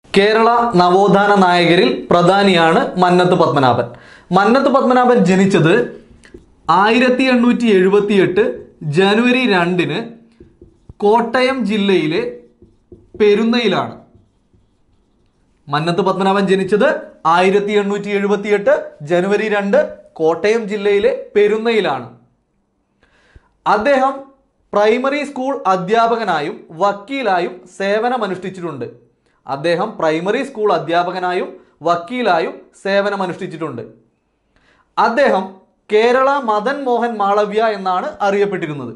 കേരള നവോത്ഥാന നായകരിൽ പ്രധാനിയാണ് മന്നത്ത് പത്മനാഭൻ മന്നത്ത് പത്മനാഭൻ ജനിച്ചത് ആയിരത്തി എണ്ണൂറ്റി എഴുപത്തി എട്ട് ജനുവരി രണ്ടിന് കോട്ടയം ജില്ലയിലെ പെരുന്നയിലാണ് മന്നത്ത് പത്മനാഭൻ ജനിച്ചത് ആയിരത്തി എണ്ണൂറ്റി എഴുപത്തി എട്ട് ജനുവരി രണ്ട് കോട്ടയം ജില്ലയിലെ പെരുന്നയിലാണ് അദ്ദേഹം പ്രൈമറി സ്കൂൾ അധ്യാപകനായും വക്കീലായും സേവനമനുഷ്ഠിച്ചിട്ടുണ്ട് അദ്ദേഹം പ്രൈമറി സ്കൂൾ അധ്യാപകനായും വക്കീലായും സേവനമനുഷ്ഠിച്ചിട്ടുണ്ട് അദ്ദേഹം കേരള മദൻ മോഹൻ മാളവ്യ എന്നാണ് അറിയപ്പെട്ടിരുന്നത്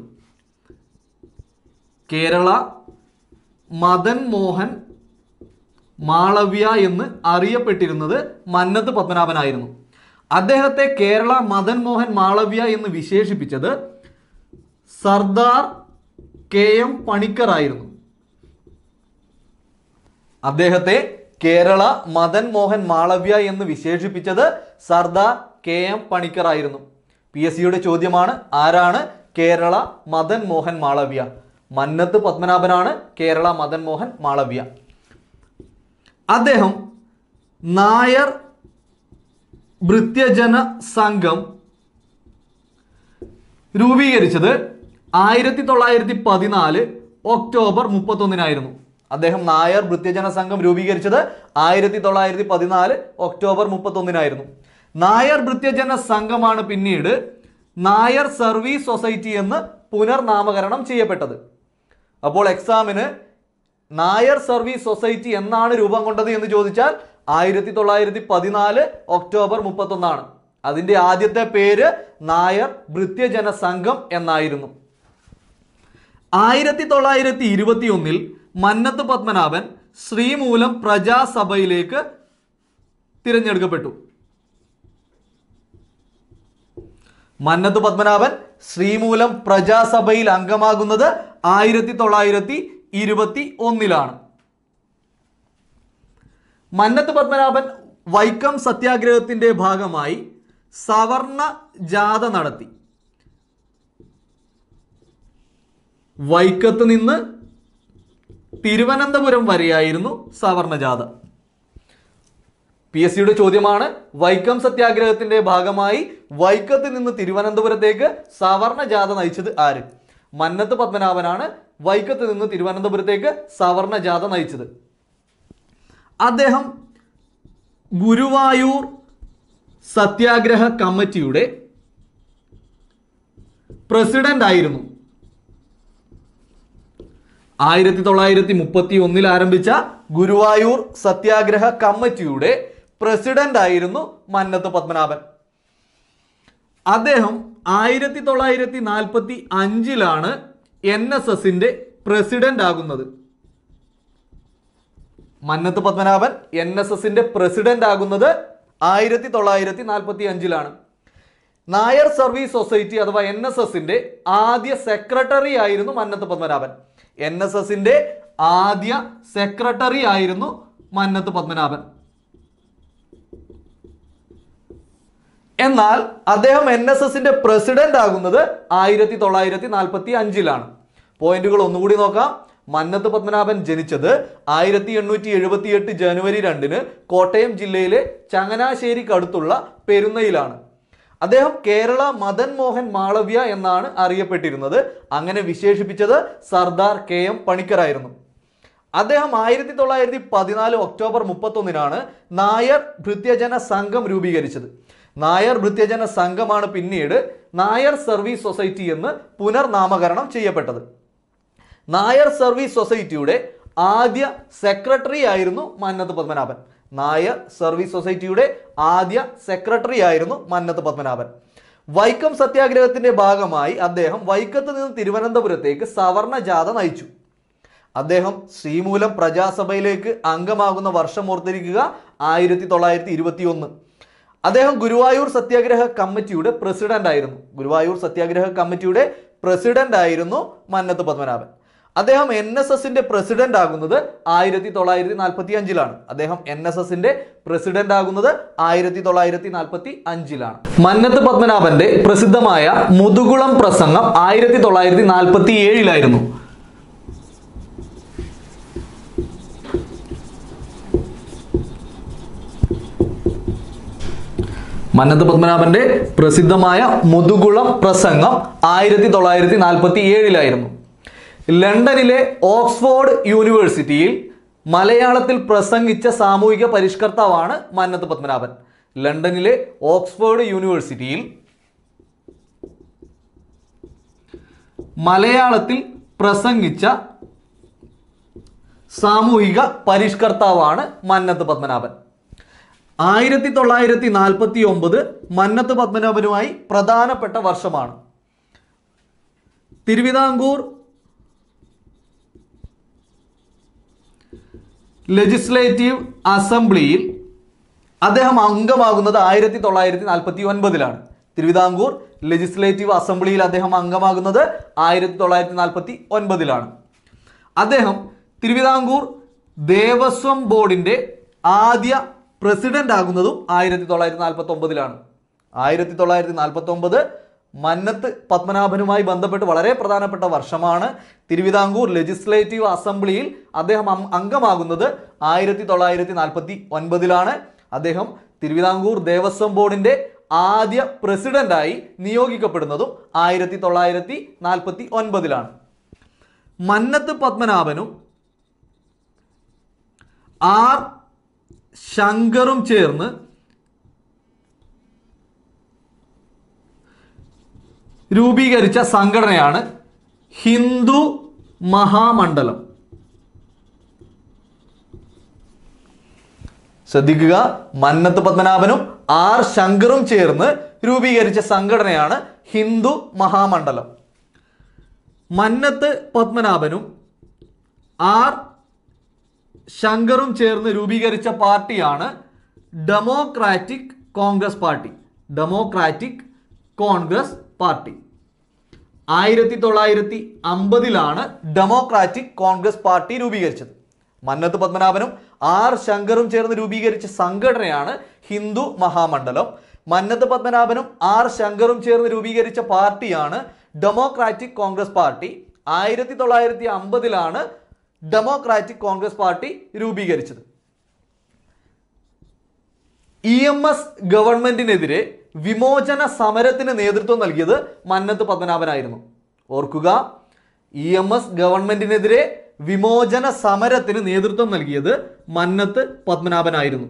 കേരള മദൻ മോഹൻ മാളവ്യ എന്ന് അറിയപ്പെട്ടിരുന്നത് മന്നത്ത് പത്മനാഭനായിരുന്നു അദ്ദേഹത്തെ കേരള മദൻ മോഹൻ മാളവ്യ എന്ന് വിശേഷിപ്പിച്ചത് സർദാർ കെ എം പണിക്കർ ആയിരുന്നു അദ്ദേഹത്തെ കേരള മദൻ മോഹൻ മാളവ്യ എന്ന് വിശേഷിപ്പിച്ചത് സർദാർ കെ എം പണിക്കർ ആയിരുന്നു പി എസ് സിയുടെ ചോദ്യമാണ് ആരാണ് കേരള മദൻ മോഹൻ മാളവ്യ മന്നത്ത് പത്മനാഭനാണ് കേരള മദൻ മോഹൻ മാളവ്യ അദ്ദേഹം നായർ ഭൃത്യജന സംഘം രൂപീകരിച്ചത് ആയിരത്തി തൊള്ളായിരത്തി പതിനാല് ഒക്ടോബർ മുപ്പത്തൊന്നിനായിരുന്നു അദ്ദേഹം നായർ ഭൃത്യജന സംഘം രൂപീകരിച്ചത് ആയിരത്തി തൊള്ളായിരത്തി പതിനാല് ഒക്ടോബർ മുപ്പത്തൊന്നിനായിരുന്നു നായർ ഭൃത്യജന സംഘമാണ് പിന്നീട് നായർ സർവീസ് സൊസൈറ്റി എന്ന് പുനർനാമകരണം ചെയ്യപ്പെട്ടത് അപ്പോൾ എക്സാമിന് നായർ സർവീസ് സൊസൈറ്റി എന്നാണ് രൂപം കൊണ്ടത് എന്ന് ചോദിച്ചാൽ ആയിരത്തി തൊള്ളായിരത്തി പതിനാല് ഒക്ടോബർ മുപ്പത്തൊന്നാണ് അതിൻ്റെ ആദ്യത്തെ പേര് നായർ ഭൃത്യജന സംഘം എന്നായിരുന്നു ആയിരത്തി തൊള്ളായിരത്തി ഇരുപത്തി ഒന്നിൽ മന്നത്ത് പത്മനാഭൻ ശ്രീമൂലം പ്രജാസഭയിലേക്ക് തിരഞ്ഞെടുക്കപ്പെട്ടു മന്നത്ത് പത്മനാഭൻ ശ്രീമൂലം പ്രജാസഭയിൽ അംഗമാകുന്നത് ആയിരത്തി തൊള്ളായിരത്തി ഇരുപത്തി ഒന്നിലാണ് മന്നത്ത് പത്മനാഭൻ വൈക്കം സത്യാഗ്രഹത്തിന്റെ ഭാഗമായി സവർണ ജാഥ നടത്തി വൈക്കത്ത് നിന്ന് തിരുവനന്തപുരം വരെയായിരുന്നു സവർണ ജാഥ പി എസ് സിയുടെ ചോദ്യമാണ് വൈക്കം സത്യാഗ്രഹത്തിന്റെ ഭാഗമായി വൈക്കത്ത് നിന്ന് തിരുവനന്തപുരത്തേക്ക് സവർണ ജാഥ നയിച്ചത് ആര് മന്നത്ത് പത്മനാഭനാണ് വൈക്കത്ത് നിന്ന് തിരുവനന്തപുരത്തേക്ക് സവർണ ജാഥ നയിച്ചത് അദ്ദേഹം ഗുരുവായൂർ സത്യാഗ്രഹ കമ്മിറ്റിയുടെ പ്രസിഡന്റ് ആയിരുന്നു ആയിരത്തി തൊള്ളായിരത്തി മുപ്പത്തി ഒന്നിൽ ആരംഭിച്ച ഗുരുവായൂർ സത്യാഗ്രഹ കമ്മിറ്റിയുടെ പ്രസിഡന്റ് ആയിരുന്നു മന്നത്ത് പത്മനാഭൻ അദ്ദേഹം ആയിരത്തി തൊള്ളായിരത്തി നാൽപ്പത്തി അഞ്ചിലാണ് എൻ എസ് എസിന്റെ പ്രസിഡന്റ് ആകുന്നത് മന്നത്ത് പത്മനാഭൻ എൻ എസ് എസിന്റെ പ്രസിഡന്റ് ആകുന്നത് ആയിരത്തി തൊള്ളായിരത്തി നാൽപ്പത്തി അഞ്ചിലാണ് നായർ സർവീസ് സൊസൈറ്റി അഥവാ എൻ എസ് എസിന്റെ ആദ്യ സെക്രട്ടറി ആയിരുന്നു മന്നത്ത് പത്മനാഭൻ എൻ എസ് എസിന്റെ ആദ്യ സെക്രട്ടറി ആയിരുന്നു മന്നത്ത് പത്മനാഭൻ എന്നാൽ അദ്ദേഹം എൻ എസ് എസിന്റെ പ്രസിഡന്റ് ആകുന്നത് ആയിരത്തി തൊള്ളായിരത്തി നാൽപ്പത്തി അഞ്ചിലാണ് പോയിന്റുകൾ ഒന്നുകൂടി നോക്കാം മന്നത്ത് പത്മനാഭൻ ജനിച്ചത് ആയിരത്തി എണ്ണൂറ്റി എഴുപത്തി എട്ട് ജനുവരി രണ്ടിന് കോട്ടയം ജില്ലയിലെ ചങ്ങനാശ്ശേരിക്കടുത്തുള്ള പെരുന്നയിലാണ് അദ്ദേഹം കേരള മദൻ മോഹൻ മാളവ്യ എന്നാണ് അറിയപ്പെട്ടിരുന്നത് അങ്ങനെ വിശേഷിപ്പിച്ചത് സർദാർ കെ എം പണിക്കറായിരുന്നു അദ്ദേഹം ആയിരത്തി തൊള്ളായിരത്തി പതിനാല് ഒക്ടോബർ മുപ്പത്തൊന്നിനാണ് നായർ ഭൃത്യജന സംഘം രൂപീകരിച്ചത് നായർ ഭൃത്യജന സംഘമാണ് പിന്നീട് നായർ സർവീസ് സൊസൈറ്റി എന്ന് പുനർനാമകരണം ചെയ്യപ്പെട്ടത് നായർ സർവീസ് സൊസൈറ്റിയുടെ ആദ്യ സെക്രട്ടറി ആയിരുന്നു മന്നത്ത് പത്മനാഭൻ നായർ സർവീസ് സൊസൈറ്റിയുടെ ആദ്യ സെക്രട്ടറി ആയിരുന്നു മന്നത്ത് പത്മനാഭൻ വൈക്കം സത്യാഗ്രഹത്തിന്റെ ഭാഗമായി അദ്ദേഹം വൈക്കത്ത് നിന്ന് തിരുവനന്തപുരത്തേക്ക് സവർണ ജാഥ നയിച്ചു അദ്ദേഹം ശ്രീമൂലം പ്രജാസഭയിലേക്ക് അംഗമാകുന്ന വർഷം ഓർത്തിരിക്കുക ആയിരത്തി തൊള്ളായിരത്തി ഇരുപത്തി ഒന്ന് അദ്ദേഹം ഗുരുവായൂർ സത്യാഗ്രഹ കമ്മിറ്റിയുടെ പ്രസിഡന്റ് ആയിരുന്നു ഗുരുവായൂർ സത്യാഗ്രഹ കമ്മിറ്റിയുടെ പ്രസിഡന്റ് ആയിരുന്നു മന്നത്ത് പത്മനാഭൻ അദ്ദേഹം എൻ എസ് എസിന്റെ പ്രസിഡന്റ് ആകുന്നത് ആയിരത്തി തൊള്ളായിരത്തി നാൽപ്പത്തി അഞ്ചിലാണ് അദ്ദേഹം എൻ എസ് എസിന്റെ പ്രസിഡന്റ് ആകുന്നത് ആയിരത്തി തൊള്ളായിരത്തി നാൽപ്പത്തി അഞ്ചിലാണ് മന്നത്ത് പത്മനാഭന്റെ പ്രസിദ്ധമായ മുതുകുളം പ്രസംഗം ആയിരത്തി തൊള്ളായിരത്തി നാൽപ്പത്തി ഏഴിലായിരുന്നു മന്നത്ത് പത്മനാഭന്റെ പ്രസിദ്ധമായ മുതുകുളം പ്രസംഗം ആയിരത്തി തൊള്ളായിരത്തി നാൽപ്പത്തി ഏഴിലായിരുന്നു ലണ്ടനിലെ ഓക്സ്ഫോർഡ് യൂണിവേഴ്സിറ്റിയിൽ മലയാളത്തിൽ പ്രസംഗിച്ച സാമൂഹിക പരിഷ്കർത്താവാണ് മന്നത്ത് പത്മനാഭൻ ലണ്ടനിലെ ഓക്സ്ഫോർഡ് യൂണിവേഴ്സിറ്റിയിൽ മലയാളത്തിൽ പ്രസംഗിച്ച സാമൂഹിക പരിഷ്കർത്താവാണ് മന്നത്ത് പത്മനാഭൻ ആയിരത്തി തൊള്ളായിരത്തി നാൽപ്പത്തി ഒമ്പത് മന്നത്ത് പത്മനാഭനുമായി പ്രധാനപ്പെട്ട വർഷമാണ് തിരുവിതാംകൂർ ലെജിസ്ലേറ്റീവ് അസംബ്ലിയിൽ അദ്ദേഹം അംഗമാകുന്നത് ആയിരത്തി തൊള്ളായിരത്തി നാൽപ്പത്തി ഒൻപതിലാണ് തിരുവിതാംകൂർ ലെജിസ്ലേറ്റീവ് അസംബ്ലിയിൽ അദ്ദേഹം അംഗമാകുന്നത് ആയിരത്തി തൊള്ളായിരത്തി നാൽപ്പത്തി ഒൻപതിലാണ് അദ്ദേഹം തിരുവിതാംകൂർ ദേവസ്വം ബോർഡിന്റെ ആദ്യ പ്രസിഡന്റ് ആകുന്നതും ആയിരത്തി തൊള്ളായിരത്തി നാൽപ്പത്തി ഒമ്പതിലാണ് ആയിരത്തി തൊള്ളായിരത്തി നാൽപ്പത്തി ഒമ്പത് മന്നത്ത് പത്മനാഭനുമായി ബന്ധപ്പെട്ട് വളരെ പ്രധാനപ്പെട്ട വർഷമാണ് തിരുവിതാംകൂർ ലെജിസ്ലേറ്റീവ് അസംബ്ലിയിൽ അദ്ദേഹം അം- അംഗമാകുന്നത് ആയിരത്തി തൊള്ളായിരത്തി നാൽപ്പത്തി ഒൻപതിലാണ് അദ്ദേഹം തിരുവിതാംകൂർ ദേവസ്വം ബോർഡിന്റെ ആദ്യ പ്രസിഡന്റായി നിയോഗിക്കപ്പെടുന്നതും ആയിരത്തി തൊള്ളായിരത്തി നാൽപ്പത്തി ഒൻപതിലാണ് മന്നത്ത് പത്മനാഭനും ആർ ശങ്കറും ചേർന്ന് രൂപീകരിച്ച സംഘടനയാണ് ഹിന്ദു മഹാമണ്ഡലം ശ്രദ്ധിക്കുക മന്നത്ത് പത്മനാഭനും ആർ ശങ്കറും ചേർന്ന് രൂപീകരിച്ച സംഘടനയാണ് ഹിന്ദു മഹാമണ്ഡലം മന്നത്ത് പത്മനാഭനും ആർ ശങ്കറും ചേർന്ന് രൂപീകരിച്ച പാർട്ടിയാണ് democratic Congress Party Democratic Congress party ആയിരത്തി തൊള്ളായിരത്തി അമ്പതിലാണ് ഡെമോക്രാറ്റിക് കോൺഗ്രസ് പാർട്ടി രൂപീകരിച്ചത് മന്നത്ത് പത്മനാഭനും ആർ ശങ്കറും ചേർന്ന് രൂപീകരിച്ച സംഘടനയാണ് ഹിന്ദു മഹാമണ്ഡലം മന്നത്ത് പത്മനാഭനും ആർ ശങ്കറും ചേർന്ന് രൂപീകരിച്ച പാർട്ടിയാണ് ഡെമോക്രാറ്റിക് കോൺഗ്രസ് പാർട്ടി ആയിരത്തി തൊള്ളായിരത്തി അമ്പതിലാണ് ഡെമോക്രാറ്റിക് കോൺഗ്രസ് പാർട്ടി രൂപീകരിച്ചത് ഇ എം എസ് ഗവൺമെന്റിനെതിരെ വിമോചന സമരത്തിന് നേതൃത്വം നൽകിയത് മന്നത്ത് പത്മനാഭനായിരുന്നു ഓർക്കുക ഇ എം എസ് ഗവൺമെന്റിനെതിരെ വിമോചന സമരത്തിന് നേതൃത്വം നൽകിയത് മന്നത്ത് പത്മനാഭനായിരുന്നു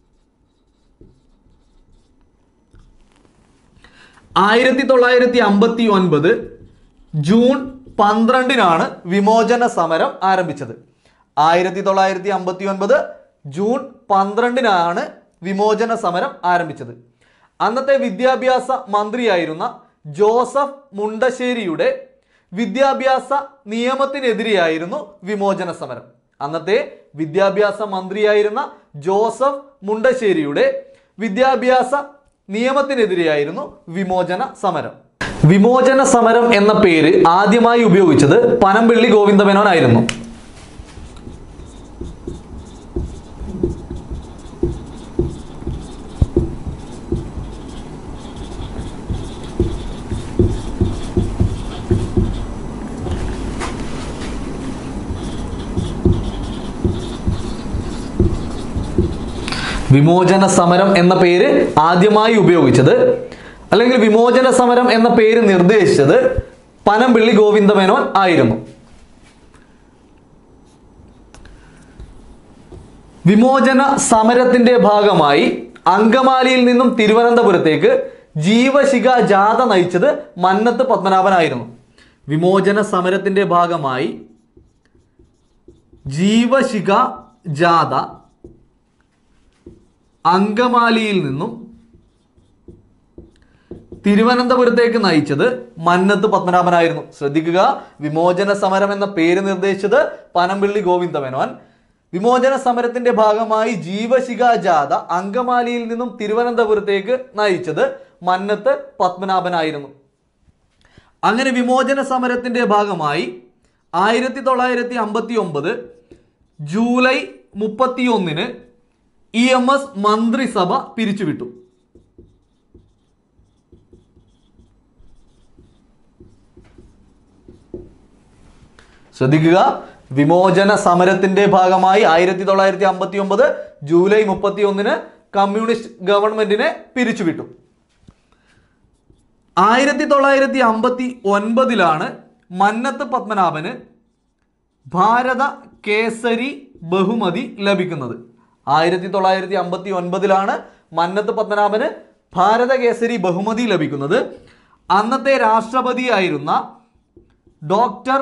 ആയിരത്തി തൊള്ളായിരത്തി അമ്പത്തി ഒൻപത് ജൂൺ പന്ത്രണ്ടിനാണ് വിമോചന സമരം ആരംഭിച്ചത് ആയിരത്തി തൊള്ളായിരത്തി അമ്പത്തി ഒൻപത് ജൂൺ പന്ത്രണ്ടിനാണ് വിമോചന സമരം ആരംഭിച്ചത് അന്നത്തെ വിദ്യാഭ്യാസ മന്ത്രിയായിരുന്ന ജോസഫ് മുണ്ടശ്ശേരിയുടെ വിദ്യാഭ്യാസ നിയമത്തിനെതിരെയായിരുന്നു വിമോചന സമരം അന്നത്തെ വിദ്യാഭ്യാസ മന്ത്രിയായിരുന്ന ജോസഫ് മുണ്ടശ്ശേരിയുടെ വിദ്യാഭ്യാസ നിയമത്തിനെതിരെയായിരുന്നു വിമോചന സമരം വിമോചന സമരം എന്ന പേര് ആദ്യമായി ഉപയോഗിച്ചത് പനമ്പിള്ളി ഗോവിന്ദമേനോനായിരുന്നു വിമോചന സമരം എന്ന പേര് ആദ്യമായി ഉപയോഗിച്ചത് അല്ലെങ്കിൽ വിമോചന സമരം എന്ന പേര് നിർദ്ദേശിച്ചത് പനമ്പിള്ളി ഗോവിന്ദമേനോൻ ആയിരുന്നു വിമോചന സമരത്തിന്റെ ഭാഗമായി അങ്കമാലിയിൽ നിന്നും തിരുവനന്തപുരത്തേക്ക് ജീവശിഖ ജാഥ നയിച്ചത് മന്നത്ത് പത്മനാഭനായിരുന്നു വിമോചന സമരത്തിന്റെ ഭാഗമായി ജീവശിഖ ജാഥ അങ്കമാലിയിൽ നിന്നും തിരുവനന്തപുരത്തേക്ക് നയിച്ചത് മന്നത്ത് പത്മനാഭനായിരുന്നു ശ്രദ്ധിക്കുക വിമോചന സമരം എന്ന പേര് നിർദ്ദേശിച്ചത് പനമ്പിള്ളി ഗോവിന്ദമേനോൻ വിമോചന സമരത്തിന്റെ ഭാഗമായി ജീവശിഖ ജാഥ അങ്കമാലിയിൽ നിന്നും തിരുവനന്തപുരത്തേക്ക് നയിച്ചത് മന്നത്ത് പത്മനാഭനായിരുന്നു അങ്ങനെ വിമോചന സമരത്തിന്റെ ഭാഗമായി ആയിരത്തി തൊള്ളായിരത്തി അമ്പത്തി ഒമ്പത് ജൂലൈ മുപ്പത്തിയൊന്നിന് ഇ എം എസ് മന്ത്രിസഭ പിരിച്ചുവിട്ടു ശ്രദ്ധിക്കുക വിമോചന സമരത്തിന്റെ ഭാഗമായി ആയിരത്തി തൊള്ളായിരത്തി അമ്പത്തി ഒമ്പത് ജൂലൈ മുപ്പത്തി ഒന്നിന് കമ്മ്യൂണിസ്റ്റ് ഗവൺമെന്റിനെ പിരിച്ചുവിട്ടു ആയിരത്തി തൊള്ളായിരത്തി അമ്പത്തി ഒൻപതിലാണ് മന്നത്ത് പത്മനാഭന് ഭാരത കേസരി ബഹുമതി ലഭിക്കുന്നത് ആയിരത്തി തൊള്ളായിരത്തി അമ്പത്തി ഒൻപതിലാണ് മന്നത്ത് പത്മനാഭന് ഭാരത കേസരി ബഹുമതി ലഭിക്കുന്നത് അന്നത്തെ രാഷ്ട്രപതിയായിരുന്ന ഡോക്ടർ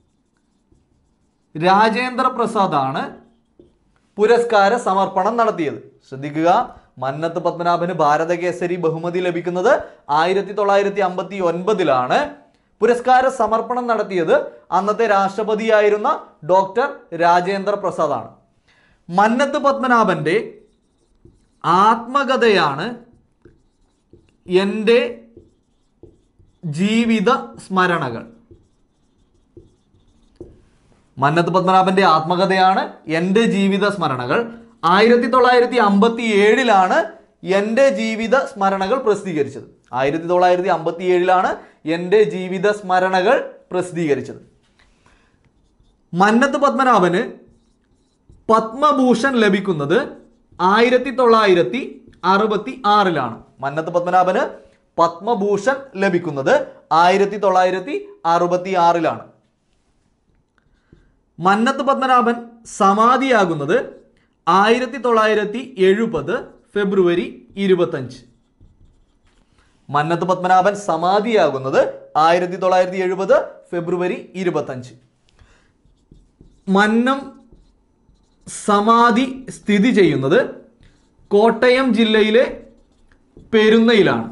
രാജേന്ദ്ര പ്രസാദാണ് പുരസ്കാര സമർപ്പണം നടത്തിയത് ശ്രദ്ധിക്കുക മന്നത്ത് പത്മനാഭന് ഭാരത കേസരി ബഹുമതി ലഭിക്കുന്നത് ആയിരത്തി തൊള്ളായിരത്തി അമ്പത്തി ഒൻപതിലാണ് പുരസ്കാര സമർപ്പണം നടത്തിയത് അന്നത്തെ രാഷ്ട്രപതിയായിരുന്ന ഡോക്ടർ രാജേന്ദ്ര പ്രസാദാണ് മന്നത്ത് പത്മനാഭന്റെ ആത്മകഥയാണ് എൻ്റെ ജീവിത സ്മരണകൾ മന്നത്ത് പത്മനാഭന്റെ ആത്മകഥയാണ് എൻ്റെ ജീവിത സ്മരണകൾ ആയിരത്തി തൊള്ളായിരത്തി അമ്പത്തി ഏഴിലാണ് എൻ്റെ ജീവിത സ്മരണകൾ പ്രസിദ്ധീകരിച്ചത് ആയിരത്തി തൊള്ളായിരത്തി അമ്പത്തി ഏഴിലാണ് എൻ്റെ ജീവിത സ്മരണകൾ പ്രസിദ്ധീകരിച്ചത് മന്നത്ത് പത്മനാഭന് പത്മഭൂഷൺ ലഭിക്കുന്നത് ആയിരത്തി തൊള്ളായിരത്തി അറുപത്തി ആറിലാണ് മന്നത്ത് പത്മനാഭന് പത്മഭൂഷൺ ലഭിക്കുന്നത് ആയിരത്തി തൊള്ളായിരത്തി അറുപത്തി ആറിലാണ് മന്നത്ത് പത്മനാഭൻ സമാധിയാകുന്നത് ആയിരത്തി തൊള്ളായിരത്തി എഴുപത് ഫെബ്രുവരി ഇരുപത്തഞ്ച് മന്നത്ത് പത്മനാഭൻ സമാധിയാകുന്നത് ആയിരത്തി തൊള്ളായിരത്തി എഴുപത് ഫെബ്രുവരി ഇരുപത്തഞ്ച് മന്നം സമാധി സ്ഥിതി ചെയ്യുന്നത് കോട്ടയം ജില്ലയിലെ പെരുന്നയിലാണ്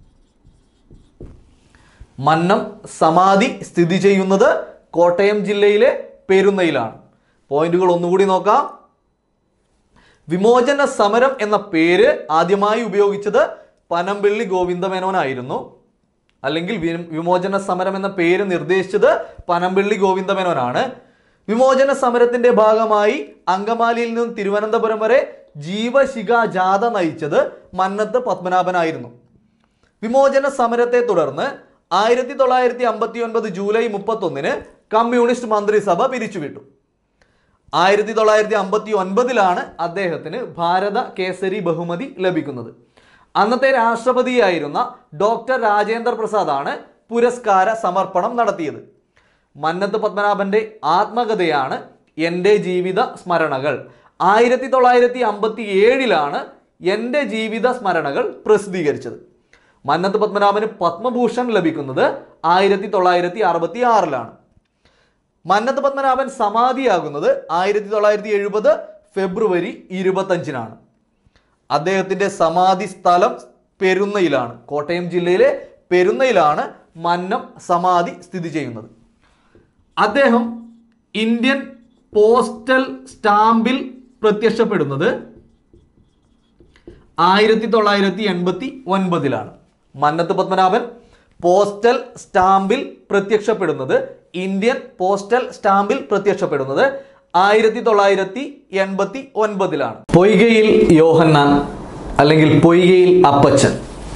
മന്നം സമാധി സ്ഥിതി ചെയ്യുന്നത് കോട്ടയം ജില്ലയിലെ പെരുന്നയിലാണ് പോയിന്റുകൾ ഒന്നുകൂടി നോക്കാം വിമോചന സമരം എന്ന പേര് ആദ്യമായി ഉപയോഗിച്ചത് പനമ്പിള്ളി ഗോവിന്ദമേനോനായിരുന്നു അല്ലെങ്കിൽ വി- വിമോചന സമരം എന്ന പേര് നിർദ്ദേശിച്ചത് പനമ്പിള്ളി ഗോവിന്ദമേനോനാണ് വിമോചന സമരത്തിന്റെ ഭാഗമായി അങ്കമാലിയിൽ നിന്നും തിരുവനന്തപുരം വരെ ജീവശിഖ ജാഥ നയിച്ചത് മന്നത്ത് പത്മനാഭനായിരുന്നു വിമോചന സമരത്തെ തുടർന്ന് ആയിരത്തി തൊള്ളായിരത്തി അമ്പത്തി ഒൻപത് ജൂലൈ മുപ്പത്തൊന്നിന് കമ്മ്യൂണിസ്റ്റ് മന്ത്രിസഭ പിരിച്ചുവിട്ടു ആയിരത്തി തൊള്ളായിരത്തി അമ്പത്തി ഒൻപതിലാണ് അദ്ദേഹത്തിന് ഭാരത കേസരി ബഹുമതി ലഭിക്കുന്നത് അന്നത്തെ രാഷ്ട്രപതിയായിരുന്ന ഡോക്ടർ രാജേന്ദ്ര പ്രസാദാണ് പുരസ്കാര സമർപ്പണം നടത്തിയത് മന്നത്ത് പത്മനാഭന്റെ ആത്മകഥയാണ് എൻ്റെ ജീവിത സ്മരണകൾ ആയിരത്തി തൊള്ളായിരത്തി അമ്പത്തി ഏഴിലാണ് എൻ്റെ ജീവിത സ്മരണകൾ പ്രസിദ്ധീകരിച്ചത് മന്നത്ത് പത്മനാഭന് പത്മഭൂഷൺ ലഭിക്കുന്നത് ആയിരത്തി തൊള്ളായിരത്തി അറുപത്തി ആറിലാണ് മന്നത്ത് പത്മനാഭൻ സമാധിയാകുന്നത് ആയിരത്തി തൊള്ളായിരത്തി എഴുപത് ഫെബ്രുവരി ഇരുപത്തഞ്ചിനാണ് അദ്ദേഹത്തിന്റെ സമാധി സ്ഥലം പെരുന്നയിലാണ് കോട്ടയം ജില്ലയിലെ പെരുന്നയിലാണ് മന്നം സമാധി സ്ഥിതി ചെയ്യുന്നത് അദ്ദേഹം ഇന്ത്യൻ പോസ്റ്റൽ സ്റ്റാമ്പിൽ പ്രത്യക്ഷപ്പെടുന്നത് ആയിരത്തി തൊള്ളായിരത്തി എൺപത്തി ഒൻപതിലാണ് മന്നത്ത് പത്മനാഭൻ പോസ്റ്റൽ സ്റ്റാമ്പിൽ പ്രത്യക്ഷപ്പെടുന്നത് ഇന്ത്യൻ പോസ്റ്റൽ സ്റ്റാമ്പിൽ പ്രത്യക്ഷപ്പെടുന്നത് ആയിരത്തി തൊള്ളായിരത്തി എൺപത്തി ഒൻപതിലാണ് പൊയ്കയിൽ യോഹന്നാൻ അല്ലെങ്കിൽ പൊയ്കയിൽ അപ്പച്ചൻ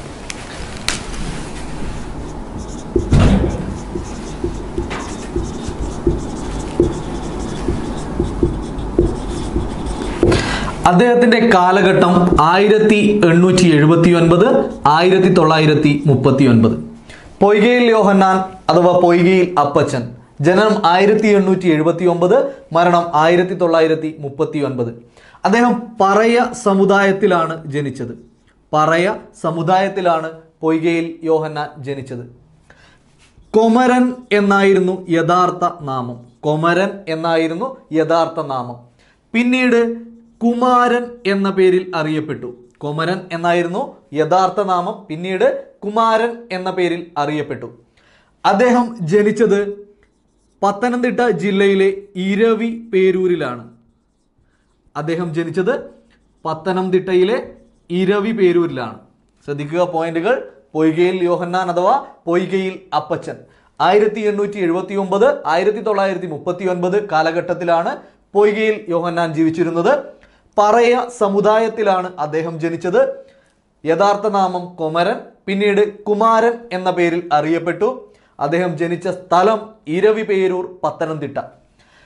അദ്ദേഹത്തിന്റെ കാലഘട്ടം ആയിരത്തി എണ്ണൂറ്റി എഴുപത്തി ഒൻപത് ആയിരത്തി തൊള്ളായിരത്തി മുപ്പത്തി ഒൻപത് പൊയ്കയിൽ യോഹന്നാൻ അഥവാ പൊയ്കയിൽ അപ്പച്ചൻ ജനനം ആയിരത്തി എണ്ണൂറ്റി എഴുപത്തി ഒമ്പത് മരണം ആയിരത്തി തൊള്ളായിരത്തി മുപ്പത്തി ഒൻപത് അദ്ദേഹം പറയ സമുദായത്തിലാണ് ജനിച്ചത് പറയ സമുദായത്തിലാണ് പൊയ്കയിൽ യോഹന്നാൻ ജനിച്ചത് കൊമരൻ എന്നായിരുന്നു യഥാർത്ഥ നാമം കൊമരൻ എന്നായിരുന്നു യഥാർത്ഥ നാമം പിന്നീട് കുമാരൻ എന്ന പേരിൽ അറിയപ്പെട്ടു കൊമരൻ എന്നായിരുന്നു യഥാർത്ഥ നാമം പിന്നീട് കുമാരൻ എന്ന പേരിൽ അറിയപ്പെട്ടു അദ്ദേഹം ജനിച്ചത് പത്തനംതിട്ട ജില്ലയിലെ ഇരവി പേരൂരിലാണ് അദ്ദേഹം ജനിച്ചത് പത്തനംതിട്ടയിലെ ഇരവി പേരൂരിലാണ് ശ്രദ്ധിക്കുക പോയിന്റുകൾ പൊയ്കയിൽ യോഹന്നാൻ അഥവാ പൊയ്കയിൽ അപ്പച്ചൻ ആയിരത്തി എണ്ണൂറ്റി എഴുപത്തി ഒമ്പത് ആയിരത്തി തൊള്ളായിരത്തി മുപ്പത്തി ഒൻപത് കാലഘട്ടത്തിലാണ് പൊയ്കയിൽ യോഹന്നാൻ ജീവിച്ചിരുന്നത് പറയ സമുദായത്തിലാണ് അദ്ദേഹം ജനിച്ചത് യഥാർത്ഥ നാമം കൊമരൻ പിന്നീട് കുമാരൻ എന്ന പേരിൽ അറിയപ്പെട്ടു അദ്ദേഹം ജനിച്ച സ്ഥലം ഇരവി പേരൂർ പത്തനംതിട്ട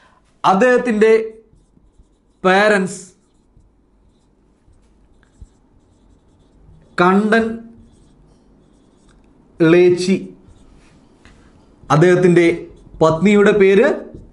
അദ്ദേഹത്തിൻ്റെ പേരൻസ് കണ്ടൻ ലേച്ചി അദ്ദേഹത്തിൻ്റെ പത്നിയുടെ പേര്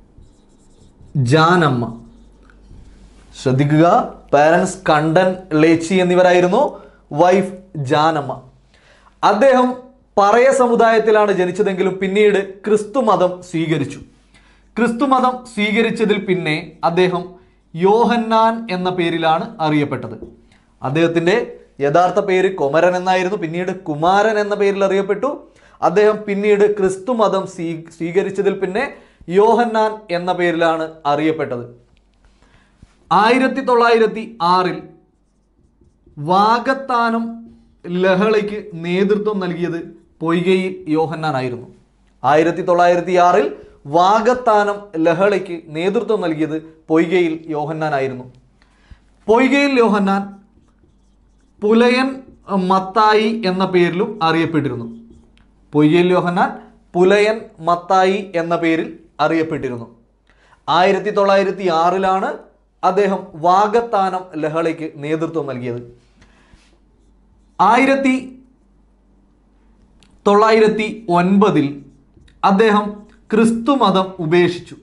ജാനമ്മ ശ്രദ്ധിക്കുക പാരൻസ് കണ്ടൻ ലേച്ചി എന്നിവരായിരുന്നു വൈഫ് ജാനമ്മ അദ്ദേഹം പറയ സമുദായത്തിലാണ് ജനിച്ചതെങ്കിലും പിന്നീട് ക്രിസ്തു മതം സ്വീകരിച്ചു ക്രിസ്തു മതം സ്വീകരിച്ചതിൽ പിന്നെ അദ്ദേഹം യോഹന്നാൻ എന്ന പേരിലാണ് അറിയപ്പെട്ടത് അദ്ദേഹത്തിൻ്റെ യഥാർത്ഥ പേര് കൊമരൻ എന്നായിരുന്നു പിന്നീട് കുമാരൻ എന്ന പേരിൽ അറിയപ്പെട്ടു അദ്ദേഹം പിന്നീട് ക്രിസ്തു മതം സ്വീ സ്വീകരിച്ചതിൽ പിന്നെ യോഹന്നാൻ എന്ന പേരിലാണ് അറിയപ്പെട്ടത് ആയിരത്തി തൊള്ളായിരത്തി ആറിൽ വാഗത്താനം ലഹളയ്ക്ക് നേതൃത്വം നൽകിയത് പൊയ്കയിൽ യോഹന്നാനായിരുന്നു ആയിരത്തി തൊള്ളായിരത്തി ആറിൽ വാഗത്താനം ലഹളയ്ക്ക് നേതൃത്വം നൽകിയത് പൊയ്കയിൽ യോഹന്നാനായിരുന്നു പൊയ്കയിൽ യോഹന്നാൻ പുലയൻ മത്തായി എന്ന പേരിലും അറിയപ്പെട്ടിരുന്നു പൊയ്യൽ യോഹന്നാൻ പുലയൻ മത്തായി എന്ന പേരിൽ അറിയപ്പെട്ടിരുന്നു ആയിരത്തി തൊള്ളായിരത്തി ആറിലാണ് അദ്ദേഹം വാഗത്താനം ലഹളയ്ക്ക് നേതൃത്വം നൽകിയത് ആയിരത്തി തൊള്ളായിരത്തി ഒൻപതിൽ അദ്ദേഹം ക്രിസ്തു മതം ഉപേക്ഷിച്ചു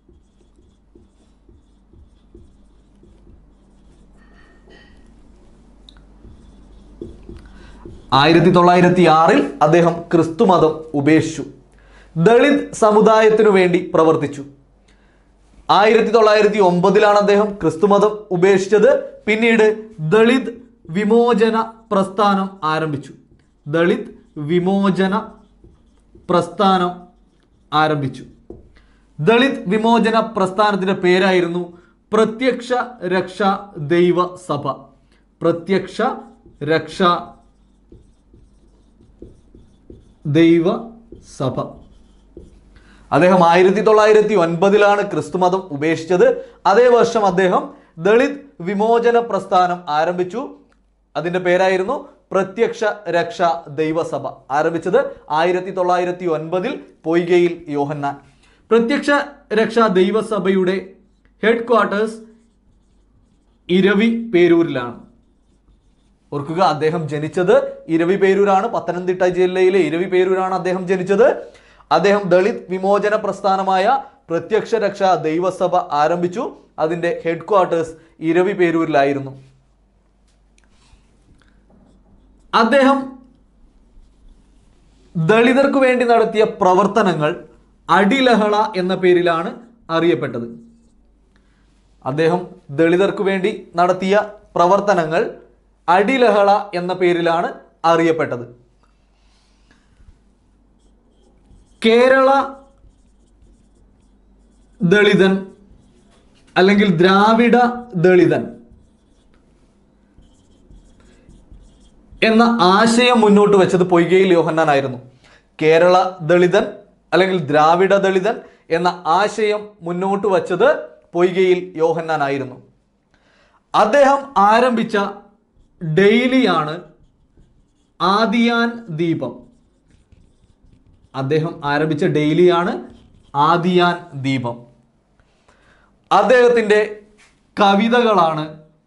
ആയിരത്തി തൊള്ളായിരത്തി ആറിൽ അദ്ദേഹം ക്രിസ്തു മതം ഉപേക്ഷിച്ചു ദളിത് സമുദായത്തിനു വേണ്ടി പ്രവർത്തിച്ചു ആയിരത്തി തൊള്ളായിരത്തി ഒമ്പതിലാണ് അദ്ദേഹം ക്രിസ്തുമതം ഉപേക്ഷിച്ചത് പിന്നീട് ദളിത് വിമോചന പ്രസ്ഥാനം ആരംഭിച്ചു ദളിത് വിമോചന പ്രസ്ഥാനം ആരംഭിച്ചു ദളിത് വിമോചന പ്രസ്ഥാനത്തിന്റെ പേരായിരുന്നു പ്രത്യക്ഷ രക്ഷാ ദൈവ സഭ പ്രത്യക്ഷ രക്ഷാ ദൈവ സഭ അദ്ദേഹം ആയിരത്തി തൊള്ളായിരത്തി ഒൻപതിലാണ് ക്രിസ്തുമതം ഉപേക്ഷിച്ചത് അതേ വർഷം അദ്ദേഹം ദളിത് വിമോചന പ്രസ്ഥാനം ആരംഭിച്ചു അതിന്റെ പേരായിരുന്നു പ്രത്യക്ഷ രക്ഷ ദൈവസഭ ആരംഭിച്ചത് ആയിരത്തി തൊള്ളായിരത്തി ഒൻപതിൽ പൊയ്കയിൽ യോഹന്നാൻ പ്രത്യക്ഷ രക്ഷ ദൈവസഭയുടെ ഹെഡ് ക്വാർട്ടേഴ്സ് ഇരവി പേരൂരിലാണ് ഓർക്കുക അദ്ദേഹം ജനിച്ചത് ഇരവി പേരൂരാണ് പത്തനംതിട്ട ജില്ലയിലെ ഇരവി പേരൂരാണ് അദ്ദേഹം ജനിച്ചത് അദ്ദേഹം ദളിത് വിമോചന പ്രസ്ഥാനമായ പ്രത്യക്ഷ രക്ഷ ദൈവസഭ ആരംഭിച്ചു അതിന്റെ ഹെഡ് ക്വാർട്ടേഴ്സ് ഇരവി പേരൂരിലായിരുന്നു അദ്ദേഹം ദളിതർക്ക് വേണ്ടി നടത്തിയ പ്രവർത്തനങ്ങൾ അടിലഹള എന്ന പേരിലാണ് അറിയപ്പെട്ടത് അദ്ദേഹം ദളിതർക്ക് വേണ്ടി നടത്തിയ പ്രവർത്തനങ്ങൾ അടിലഹള എന്ന പേരിലാണ് അറിയപ്പെട്ടത് കേരള ദളിതൻ അല്ലെങ്കിൽ ദ്രാവിഡ ദളിതൻ എന്ന ആശയം മുന്നോട്ട് വെച്ചത് പൊയ്കയിൽ യോഹന്നാനായിരുന്നു കേരള ദളിതൻ അല്ലെങ്കിൽ ദ്രാവിഡ ദളിതൻ എന്ന ആശയം മുന്നോട്ട് വച്ചത് പൊയ്കയിൽ യോഹന്നാനായിരുന്നു അദ്ദേഹം ആരംഭിച്ച ഡെയിലിയാണ് ആദിയാൻ ദീപം അദ്ദേഹം ആരംഭിച്ച ഡെയിലിയാണ് ആദിയാൻ ദീപം അദ്ദേഹത്തിൻ്റെ കവിതകളാണ്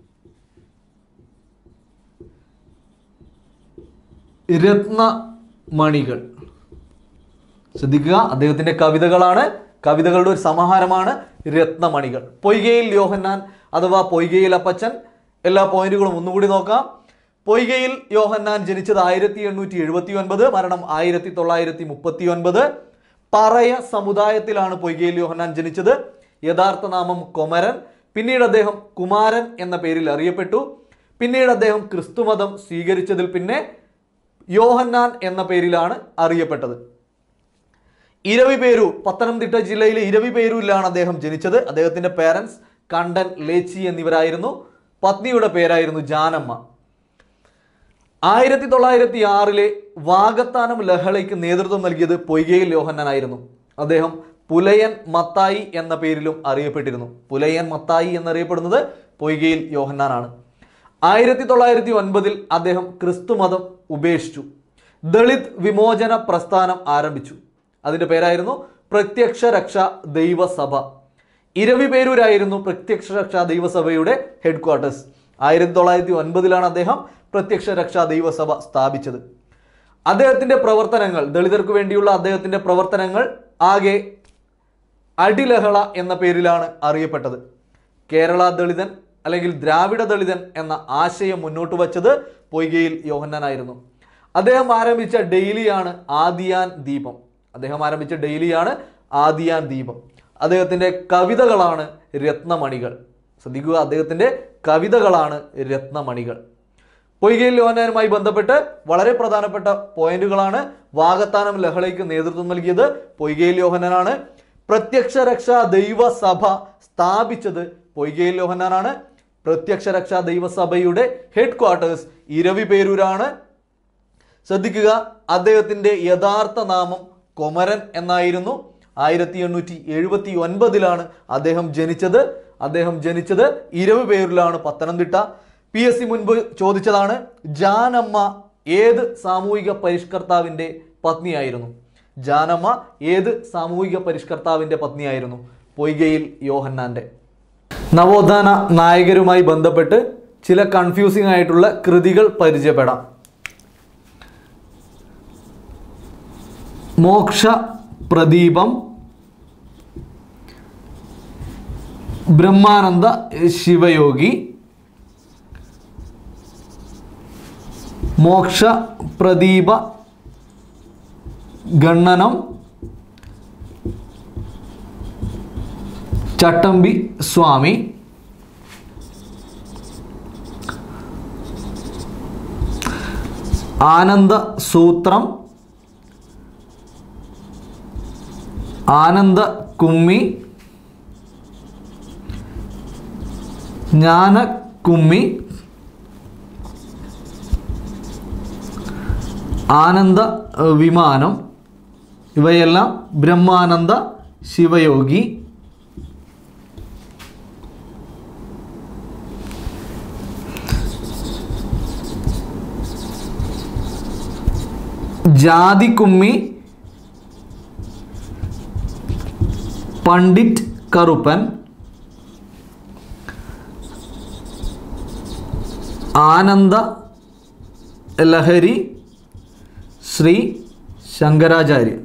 രത്നമണികൾ ശ്രദ്ധിക്കുക അദ്ദേഹത്തിന്റെ കവിതകളാണ് കവിതകളുടെ ഒരു സമാഹാരമാണ് രത്നമണികൾ പൊയ്കയിൽ യോഹന്നാൻ അഥവാ പൊയ്കയിൽ അപ്പച്ചൻ എല്ലാ പോയിന്റുകളും ഒന്നുകൂടി നോക്കാം പൊയ്കയിൽ യോഹന്നാൻ ജനിച്ചത് ആയിരത്തി എണ്ണൂറ്റി എഴുപത്തി ഒൻപത് മരണം ആയിരത്തി തൊള്ളായിരത്തി മുപ്പത്തി ഒൻപത് പറയ സമുദായത്തിലാണ് പൊയ്കയിൽ യോഹന്നാൻ ജനിച്ചത് യഥാർത്ഥ നാമം കൊമരൻ പിന്നീട് അദ്ദേഹം കുമാരൻ എന്ന പേരിൽ അറിയപ്പെട്ടു പിന്നീട് അദ്ദേഹം ക്രിസ്തുമതം സ്വീകരിച്ചതിൽ പിന്നെ യോഹന്നാൻ എന്ന പേരിലാണ് അറിയപ്പെട്ടത് ഇരവി പേരൂർ പത്തനംതിട്ട ജില്ലയിലെ ഇരവി പേരൂരിലാണ് അദ്ദേഹം ജനിച്ചത് അദ്ദേഹത്തിന്റെ പേരൻസ് കണ്ടൻ ലേച്ചി എന്നിവരായിരുന്നു പത്നിയുടെ പേരായിരുന്നു ജാനമ്മ ആയിരത്തി തൊള്ളായിരത്തി ആറിലെ വാഗത്താനം ലഹളയ്ക്ക് നേതൃത്വം നൽകിയത് പൊയ്കയിൽ യോഹന്നാനായിരുന്നു അദ്ദേഹം പുലയൻ മത്തായി എന്ന പേരിലും അറിയപ്പെട്ടിരുന്നു പുലയൻ മത്തായി എന്നറിയപ്പെടുന്നത് പൊയ്കയിൽ യോഹന്നാനാണ് ആയിരത്തി തൊള്ളായിരത്തി ഒൻപതിൽ അദ്ദേഹം ക്രിസ്തുമതം ഉപേക്ഷിച്ചു ദളിത് വിമോചന പ്രസ്ഥാനം ആരംഭിച്ചു അതിന്റെ പേരായിരുന്നു പ്രത്യക്ഷ രക്ഷ ദൈവസഭ ഇരവി പേരൂരായിരുന്നു പ്രത്യക്ഷ രക്ഷ ദൈവസഭയുടെ ഹെഡ് ക്വാർട്ടേഴ്സ് ആയിരത്തി തൊള്ളായിരത്തി ഒൻപതിലാണ് അദ്ദേഹം പ്രത്യക്ഷ രക്ഷാ ദൈവസഭ സ്ഥാപിച്ചത് അദ്ദേഹത്തിന്റെ പ്രവർത്തനങ്ങൾ ദളിതർക്ക് വേണ്ടിയുള്ള അദ്ദേഹത്തിന്റെ പ്രവർത്തനങ്ങൾ ആകെ അടിലഹള എന്ന പേരിലാണ് അറിയപ്പെട്ടത് കേരള ദളിതൻ അല്ലെങ്കിൽ ദ്രാവിഡ ദളിതൻ എന്ന ആശയം മുന്നോട്ട് വച്ചത് പൊയ്കയിൽ യോഹന്നാനായിരുന്നു അദ്ദേഹം ആരംഭിച്ച ഡെയിലിയാണ് ആദിയാൻ ദീപം അദ്ദേഹം ആരംഭിച്ച ഡെയിലിയാണ് ആദിയാൻ ദീപം അദ്ദേഹത്തിൻ്റെ കവിതകളാണ് രത്നമണികൾ ശ്രദ്ധിക്കുക അദ്ദേഹത്തിൻ്റെ കവിതകളാണ് രത്നമണികൾ പൊയ്കയിൽ യോഹന്നാനുമായി ബന്ധപ്പെട്ട് വളരെ പ്രധാനപ്പെട്ട പോയിന്റുകളാണ് വാഗത്താനം ലഹളയ്ക്ക് നേതൃത്വം നൽകിയത് പൊയ്കയിൽ യോഹന്നാനാണ് പ്രത്യക്ഷ രക്ഷാ ദൈവസഭ സ്ഥാപിച്ചത് പൊയ്കയിൽ യോഹന്നാനാണ് പ്രത്യക്ഷ രക്ഷാ ദൈവസഭയുടെ ഹെഡ് ക്വാർട്ടേഴ്സ് ഇരവി പേരൂരാണ് ശ്രദ്ധിക്കുക അദ്ദേഹത്തിന്റെ യഥാർത്ഥ നാമം കൊമരൻ എന്നായിരുന്നു ആയിരത്തി എണ്ണൂറ്റി എഴുപത്തി ഒൻപതിലാണ് അദ്ദേഹം ജനിച്ചത് അദ്ദേഹം ജനിച്ചത് ഇരവ് പേരിലാണ് പത്തനംതിട്ട പി എസ് സി മുൻപ് ചോദിച്ചതാണ് ജാനമ്മ ഏത് സാമൂഹിക പരിഷ്കർത്താവിന്റെ പത്നിയായിരുന്നു ജാനമ്മ ഏത് സാമൂഹിക പരിഷ്കർത്താവിന്റെ പത്നിയായിരുന്നു പൊയ്കയിൽ യോഹന്നാന്റെ നവോത്ഥാന നായകരുമായി ബന്ധപ്പെട്ട് ചില കൺഫ്യൂസിംഗ് ആയിട്ടുള്ള കൃതികൾ പരിചയപ്പെടാം മോക്ഷ പ്രദീപം ബ്രഹ്മാനന്ദ ശിവയോഗി മോക്ഷ പ്രദീപ ഗണ്ണനം ചട്ടമ്പി സ്വാമി ആനന്ദ സൂത്രം ആനന്ദ കുമ്മി ജ്ഞാന കുമ്മി ആനന്ദ ഏഹ്, വിമാനം ഇവയെല്ലാം ബ്രഹ്മാനന്ദ ശിവയോഗി ജാതി കുമ്മി പണ്ഡിറ്റ് കറുപ്പൻ ആനന്ദ ലഹരി ശ്രീ ശങ്കരാചാര്യ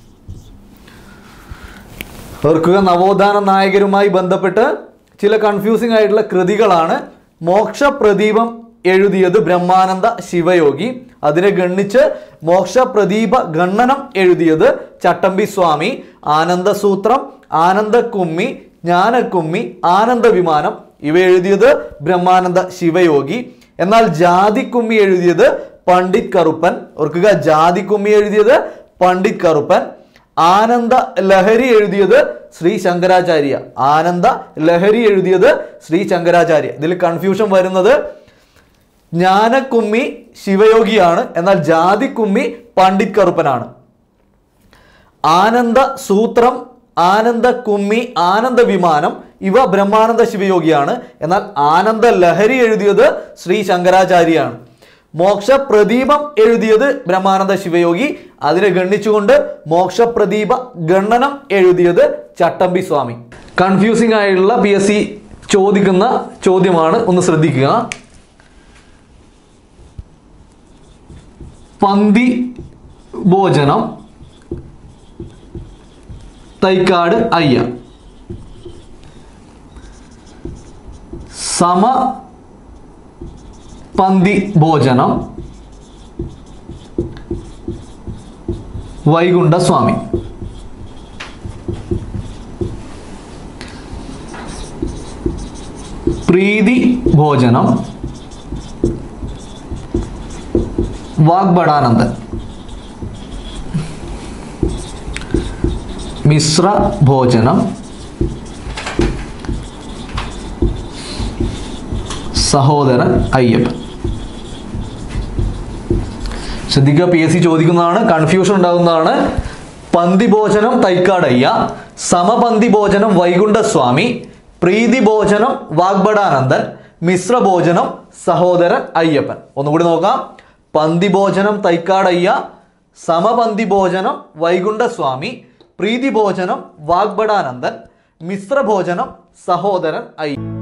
ഓർക്കുക നവോത്ഥാന നായകരുമായി ബന്ധപ്പെട്ട് ചില കൺഫ്യൂസിംഗ് ആയിട്ടുള്ള കൃതികളാണ് മോക്ഷപ്രദീപം എഴുതിയത് ബ്രഹ്മാനന്ദ ശിവയോഗി അതിനെ ഗണ്ണിച്ച് മോക്ഷപ്രദീപ ഗണ്ണനം എഴുതിയത് ചട്ടമ്പി സ്വാമി ആനന്ദസൂത്രം ആനന്ദക്കുമ്മി ജ്ഞാനക്കുമ്മി ആനന്ദ വിമാനം ഇവ എഴുതിയത് ബ്രഹ്മാനന്ദ ശിവയോഗി എന്നാൽ ജാതിക്കുമ്മി എഴുതിയത് പണ്ഡിറ്റ് കറുപ്പൻ ഓർക്കുക ജാതിക്കുമ്മി എഴുതിയത് പണ്ഡിറ്റ് കറുപ്പൻ ആനന്ദ ലഹരി എഴുതിയത് ശ്രീ ശങ്കരാചാര്യ ആനന്ദ ലഹരി എഴുതിയത് ശ്രീ ശങ്കരാചാര്യ ഇതിൽ കൺഫ്യൂഷൻ വരുന്നത് ജ്ഞാനക്കുമ്മി ശിവയോഗിയാണ് എന്നാൽ ജാതിക്കുമ്മി പണ്ഡിറ്റ് കറുപ്പനാണ് ആനന്ദ സൂത്രം ആനന്ദ കുമ്മി ആനന്ദ വിമാനം ഇവ ബ്രഹ്മാനന്ദ ശിവയോഗിയാണ് എന്നാൽ ആനന്ദ ലഹരി എഴുതിയത് ശ്രീ ശങ്കരാചാര്യയാണ് മോക്ഷപ്രദീപം എഴുതിയത് ബ്രഹ്മാനന്ദ ശിവയോഗി അതിനെ ഗണ്ണിച്ചുകൊണ്ട് മോക്ഷപ്രദീപ ഗണ്ണനം എഴുതിയത് ചട്ടമ്പി സ്വാമി കൺഫ്യൂസിംഗ് ആയിട്ടുള്ള പി എസ് സി ചോദിക്കുന്ന ചോദ്യമാണ് ഒന്ന് ശ്രദ്ധിക്കുക പന്തി ഭോജനം തൈക്കാട് അയ്യ സമ പന്തി ഭോജനം വൈകുണ്ഠ സ്വാമി പ്രീതി ഭോജനം വാഗ്ഭടാനന്ദൻ മിശ്ര ഭോജനം സഹോദരൻ അയ്യപ്പൻ ശ്രദ്ധിക്കുക പി എസ് സി ചോദിക്കുന്നതാണ് കൺഫ്യൂഷൻ ഉണ്ടാകുന്നതാണ് പന്തി ഭോജനം തൈക്കാടയ്യ സമപന്തി ഭോജനം വൈകുണ്ഠസ്വാമി പ്രീതി ഭോജനം വാഗ്ഭടാനന്ദൻ മിശ്ര ഭോജനം സഹോദരൻ അയ്യപ്പൻ ഒന്നുകൂടി നോക്കാം പന്തി ഭോജനം തൈക്കാടയ്യ സമപന്തി ഭോജനം വൈകുണ്ഠസ്വാമി പ്രീതി ഭോജനം വാഗ്ഭടാനന്ദൻ മിശ്ര ഭോജനം സഹോദരൻ അയ്യ